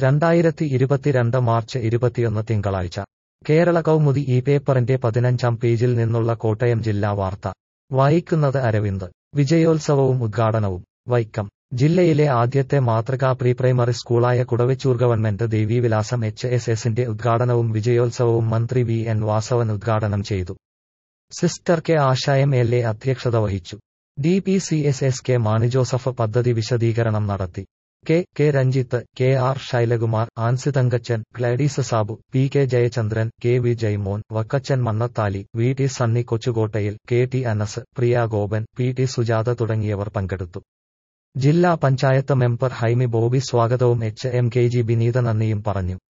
രണ്ടായിരത്തി ഇരുപത്തിരണ്ട് മാർച്ച് ഇരുപത്തിയൊന്ന് തിങ്കളാഴ്ച കേരള കൗമുദി ഈ പേപ്പറിന്റെ പതിനഞ്ചാം പേജിൽ നിന്നുള്ള കോട്ടയം ജില്ലാ വാർത്ത വായിക്കുന്നത് അരവിന്ദ് വിജയോത്സവവും ഉദ്ഘാടനവും വൈക്കം ജില്ലയിലെ ആദ്യത്തെ മാതൃകാ പ്രീ പ്രൈമറി സ്കൂളായ Kudavechoor government Devivilasam H S എസിന്റെ ഉദ്ഘാടനവും വിജയോത്സവവും മന്ത്രി വി എൻ വാസവൻ ഉദ്ഘാടനം ചെയ്തു sister K Ashayam L A അധ്യക്ഷത വഹിച്ചു D P C S S K Mani Joseph പദ്ധതി വിശദീകരണം നടത്തി K K Ranjith K R Shailakumar Ancy Thankachan Gladys Sabu P K Jayachandran K V Jaimon Vakkachan Mannathali V T Sunny Kochukottayil K T Anas Priya Gopan P T Sujatha തുടങ്ങിയവർ പങ്കെടുത്തു ജില്ലാ പഞ്ചായത്ത് മെമ്പർ ഹൈമി ബോബി സ്വാഗതവും H M K G Bineetha നന്ദിയും പറഞ്ഞു